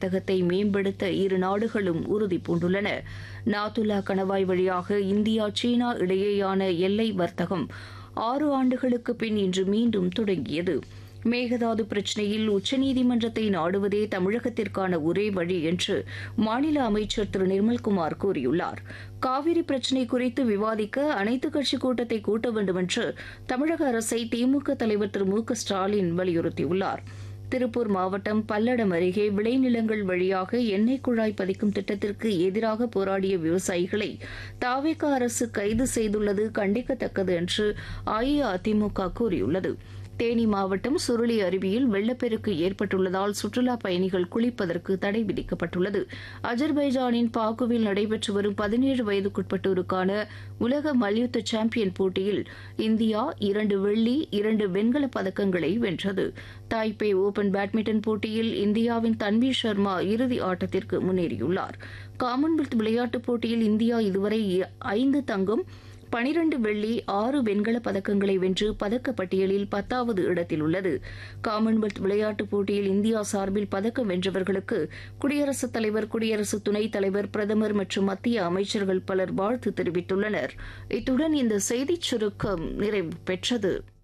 வர்த்தகத்தை மேம்படுத்த இரு நாடுகளும் உறுதி பூண்டுள்ளன நாத்துல்லா கணவாய் வழியாக இந்தியா சீனா இடையேயான எல்லை வர்த்தகம் ஆறு ஆண்டுகளுக்கு பின் இன்று மீண்டும் தொடங்கியது மேகதாது பிரச்சினையில் உச்சநீதிமன்றத்தை நாடுவதே தமிழகத்திற்கான ஒரே வழி என்று மாநில அமைச்சர் திரு நிர்மல்குமார் கூறியுள்ளார் காவிரி பிரச்சினை குறித்து விவாதிக்க அனைத்துக் கட்சி கூட்டத்தை கூட்ட வேண்டும் என்று தமிழக அரசை திமுக தலைவர் திரு மு க ஸ்டாலின் வலியுறுத்தியுள்ளார் திருப்பூர் மாவட்டம் பல்லடம் அருகே விளைநிலங்கள் வழியாக எண்ணெய் குழாய் பதிக்கும் திட்டத்திற்கு எதிராக போராடிய விவசாயிகளை தாவேக அரசு கைது செய்துள்ளது கண்டிக்கத்தக்கது என்று அஇஅதிமுக கூறியுள்ளது தேனி மாவட்டம் சுருளி அருவியில் வெள்ளப்பெருக்கு ஏற்பட்டுள்ளதால் சுற்றுலா பயணிகள் குளிப்பதற்கு தடை விதிக்கப்பட்டுள்ளது அஜர்பைஜானின் பாக்குவில் நடைபெற்று வரும் பதினேழு வயதுக்குட்பட்டோருக்கான உலக மல்யுத்த சாம்பியன் போட்டியில் இந்தியா இரண்டு வெள்ளி இரண்டு வெண்கலப் பதக்கங்களை வென்றது தாய்பே ஓபன் பேட்மிண்டன் போட்டியில் இந்தியாவின் தன்வி சர்மா இறுதி ஆட்டத்திற்கு முன்னேறியுள்ளார் காமன்வெல்த் விளையாட்டுப் போட்டியில் இந்தியா இதுவரை ஐந்து தங்கம் பனிரண்டு வெள்ளி ஆறு வெண்கலப் பதக்கங்களை வென்று பதக்கப்பட்டியலில் பத்தாவது இடத்தில் உள்ளது காமன்வெல்த் விளையாட்டுப் போட்டியில் இந்தியா சார்பில் பதக்கம் வென்றவர்களுக்கு குடியரசுத் தலைவர் குடியரசு துணைத் தலைவர் பிரதமர் மற்றும் மத்திய அமைச்சர்கள் பலர் வாழ்த்து தெரிவித்துள்ளனர் இத்துடன் இந்த செய்திச் சுருக்கம் நிறைவு பெற்றது